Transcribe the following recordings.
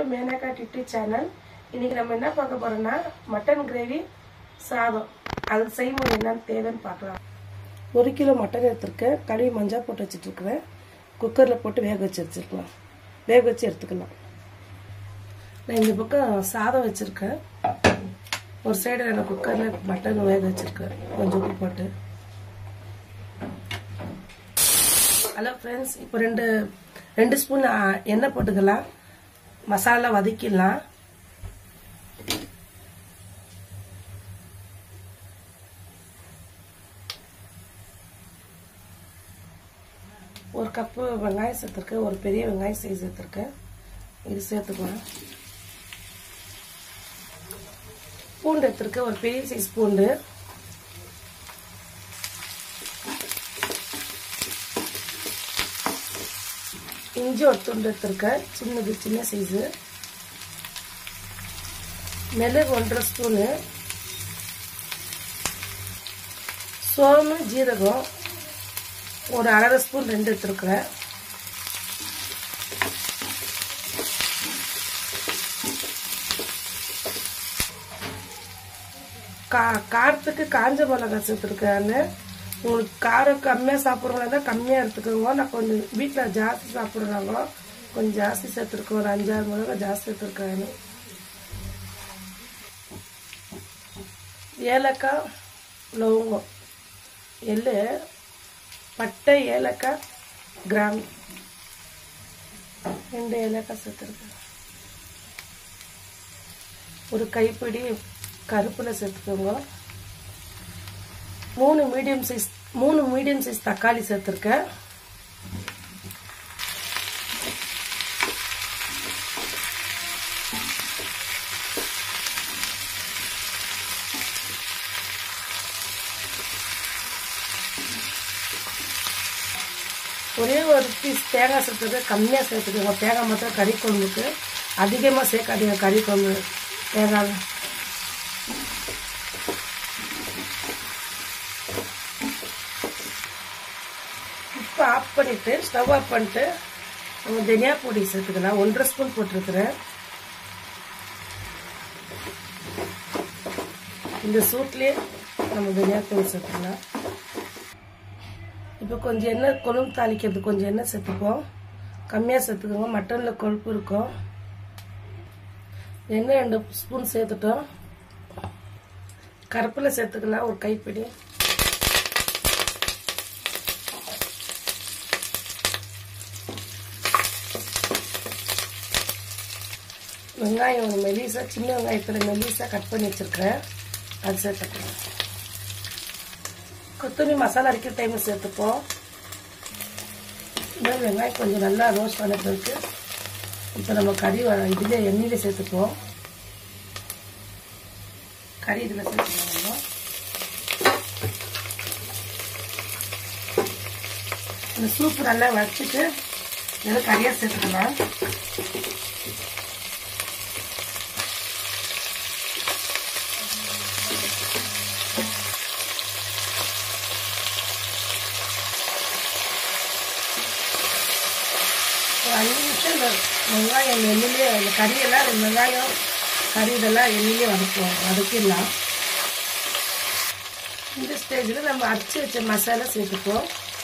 Maneka டிட்டி channel இன்னைக்கு நம்ம என்ன பார்க்க போறோம்னா மட்டன் கிரேவி சாதம் அது செய்முறை என்னன்னு தேவைன்னு பார்க்கலாம் ஒரு கிலோ மட்டன் எடுத்துருக்கேன் கழுவி மஞ்சள் போட்டு வச்சுட்டு இருக்கிறேன் குக்கரில் போட்டு வேக வச்சு வச்சுருக்கலாம் வேக வச்சு எடுத்துக்கலாம் நான் இந்த பக்கம் சாதம் வச்சுருக்கேன் ஒரு சைடு நான் குக்கரில் மட்டன் வேக வச்சுருக்கேன் கொஞ்சம் உப்பு போட்டு ஹலோ ஃப்ரெண்ட்ஸ் இப்போ ரெண்டு ரெண்டு ஸ்பூன் ஆ, எண்ணெய் போட்டுக்கலாம் மசாலா வதக்கிடலாம் ஒரு கப்பு வெங்காயம் சேர்த்துருக்கேன் ஒரு பெரிய வெங்காயம் சைஸ் சேர்த்துருக்கேன் இது சேர்த்துக்கலாம் பூண்டு எடுத்துருக்கேன் ஒரு பெரிய சைஸ் பூண்டு இஞ்சி ஒரு துண்டு எடுத்துருக்கேன் சின்னது சின்ன சைஸு மிளகு ஒன்றரை ஸ்பூனு சோம்பு ஜீரகம் ஒரு அரை ஸ்பூன் ரெண்டு எடுத்துருக்குறேன் கா காரத்துக்கு காஞ்ச மிளகாய் சேர்த்துருக்கேன்னு உங்களுக்கு காரம் கம்மியாக சாப்பிட்றவங்களா இருந்தால் கம்மியாக எடுத்துக்கோங்க நான் கொஞ்சம் வீட்டில் ஜாஸ்தி சாப்பிட்றாங்க கொஞ்சம் ஜாஸ்தி சேர்த்துருக்கேன் ஒரு அஞ்சாறு மிளகாய் ஜாஸ்தி சேர்த்துருக்கேன் ஏலக்காய் லவங்கம் எள்ளு பட்டை ஏலக்காய் கிராம் ரெண்டு ஏலக்காய் சேர்த்துருக்கேன் ஒரு கைப்பிடி கருப்பில் சேர்த்துக்கோங்க மூணு மீடியம் சைஸ் மூணு மீடியம் சைஸ் தக்காளி சேர்த்துருக்கேன் ஒரே ஒரு பீஸ் தேங்காய் சேர்த்துக்கு கம்மியாக சேர்த்துக்கோங்க தேங்காய் மாத்திரம் கறி குழம்புக்கு அதிகமாக சேர்க்காதீங்க கறி குழம்பு தேங்காய் இப்போ ஆஃப் பண்ணிட்டு ஸ்டவ் ஆஃப் பண்ணிட்டு நம்ம தனியா பொடி சேர்த்துக்கலாம் ஒன்றரை ஸ்பூன் போட்டிருக்கிறேன் இந்த சூட்லேயே நம்ம தனியா பொடி சேர்த்துக்கலாம் இப்போ கொஞ்சம் எண்ணெய் கொழும்பு தாளிக்கிறது கொஞ்சம் எண்ணெய் சேர்த்துப்போம் கம்மியாக சேர்த்துக்கோங்க மட்டனில் கொழுப்பு இருக்கும் எண்ணெய் ரெண்டு ஸ்பூன் சேர்த்துட்டோம் கருப்பில் சேர்த்துக்கலாம் ஒரு கைப்பிடி வெங்காயம் மெலிசா சின்ன வெங்காயத்தில் மெலிசா கட் பண்ணி வச்சிருக்கிறேன் அது சேர்த்துக்கலாம் கொத்தமல்லி மசாலா அரைக்கிற டைமில் சேர்த்துப்போம் இந்த வெங்காயம் கொஞ்சம் நல்லா ரோஸ்ட் பண்ண பிறகு இப்போ நம்ம கறி வ- இதுல எண்ணெயில் சேர்த்துப்போம் கறி இதில் சேர்த்துக்கணும் இந்த சூப்பு நல்லா வச்சுட்டு இதில் கறியாக சேர்த்துக்கலாம் ஒரு அஞ்சு நிமிஷம் இந்த வெங்காயம் எண்ணெயிலே இந்த கறியெல்லாம் இந்த வெங்காயம் கறி இதெல்லாம் எண்ணெயிலே வதக்குவோம் வதக்கிடலாம் இந்த ஸ்டேஜில் நம்ம அரைச்சி வச்ச மசாலா சேர்த்துப்போம்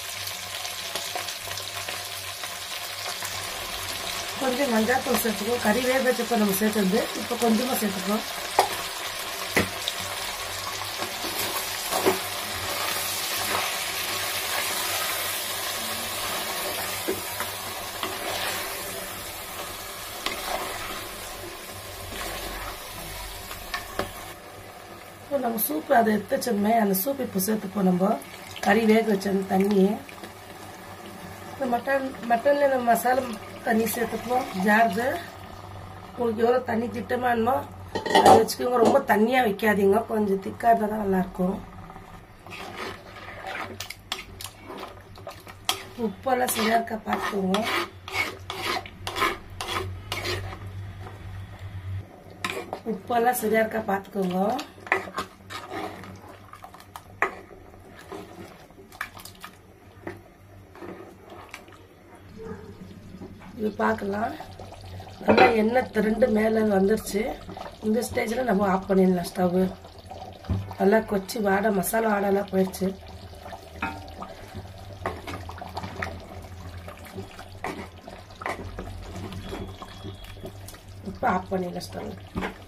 கொஞ்சம் மஞ்சள் தூள் சேர்த்துப்போம் கறி வேக வச்சப்போ நம்ம சேர்த்துறது இப்போ கொஞ்சமாக சேர்த்துப்போம் இப்போ நம்ம சூப்பு அதை எடுத்து வச்சோமே அந்த சூப் இப்போ சேர்த்துப்போம் நம்ம கறி வேக வச்ச அந்த தண்ணியை இந்த மட்டன் மட்டனில் நம்ம மசாலா தண்ணி சேர்த்துப்போம் ஜார்து உங்களுக்கு எவ்வளோ தண்ணி திட்டமானமோ அதை வச்சுக்கோங்க ரொம்ப தண்ணியாக வைக்காதீங்க கொஞ்சம் திக்காக இருந்தால் தான் நல்லாயிருக்கும் உப்பெல்லாம் சரியாக இருக்கா பார்த்துக்கோங்க உப்பெல்லாம் சரியாக இருக்கா பார்த்துக்கோங்க இது பார்க்கலாம் நல்லா எண்ணெய் திரண்டு மேலே வந்துருச்சு இந்த ஸ்டேஜில் நம்ம ஆஃப் பண்ணிடலாம் ஸ்டவ்வு நல்லா கொச்சி வாடை மசாலா வாடெல்லாம் போயிடுச்சு இப்போ ஆஃப் பண்ணிடலாம் ஸ்டவ்